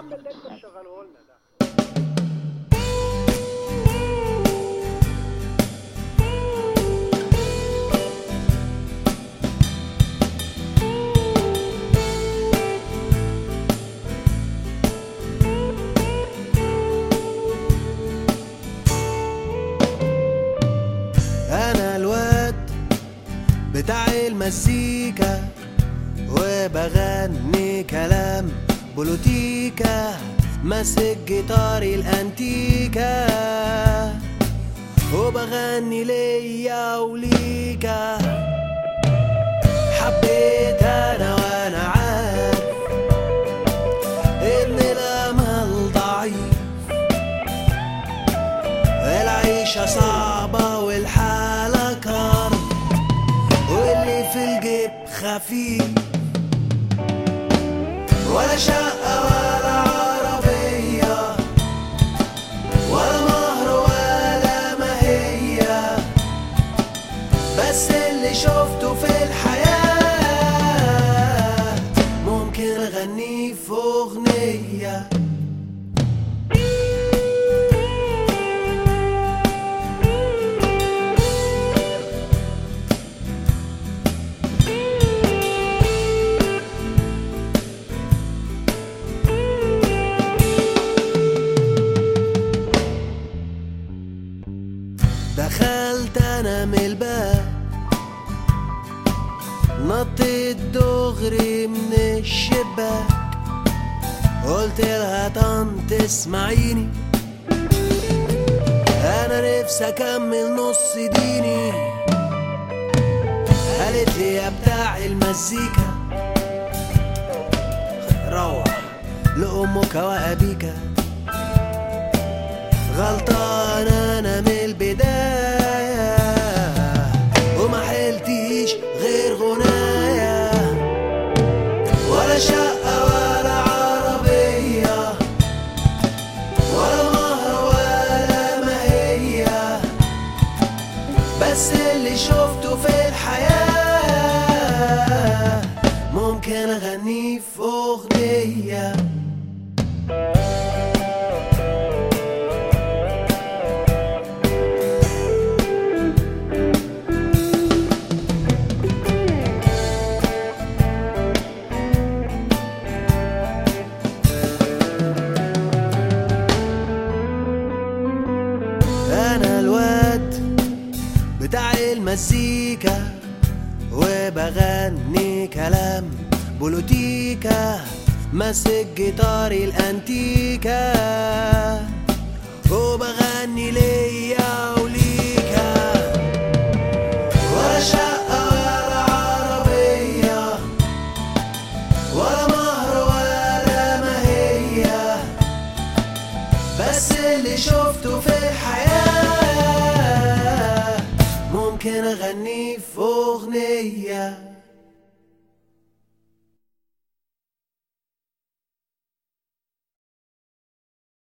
ده اللي انت مشغله لنا ده انا الواد بتاع المزيكا وبغني كلام بولوتيكا ماسك جيتاري الانتيكا وبغني ليا وليكا حبيت انا وانا عارف ان الامل ضعيف العيشة صعبة والحالة كرب واللي في الجيب خفيف ولا شقة ولا عربية ولا مهر ولا ماهية بس اللي شفته في الحياة ممكن أغنيه في أغنية دخلت انا من الباب نطيت دغري من الشباك قلت لها طنط اسمعيني انا نفسي اكمل نص ديني قالت لي يا بتاع المزيكا روح لامك وابيك غلطان انا من البداية وما حلتيش غير غنايا ولا شقة ولا عربية ولا مهر ولا ماهية بس اللي شفته في الحياة ممكن اغنيه في اغنيه انا الواد بتاع المزيكا وبغني كلام بولوتيكا ماسك جيتاري الانتيكا وبغني ليا وليكا ولا شقة ولا عربية ولا مهر ولا ماهية بس اللي شفته في الحياة ممكن أغنيه في أغنية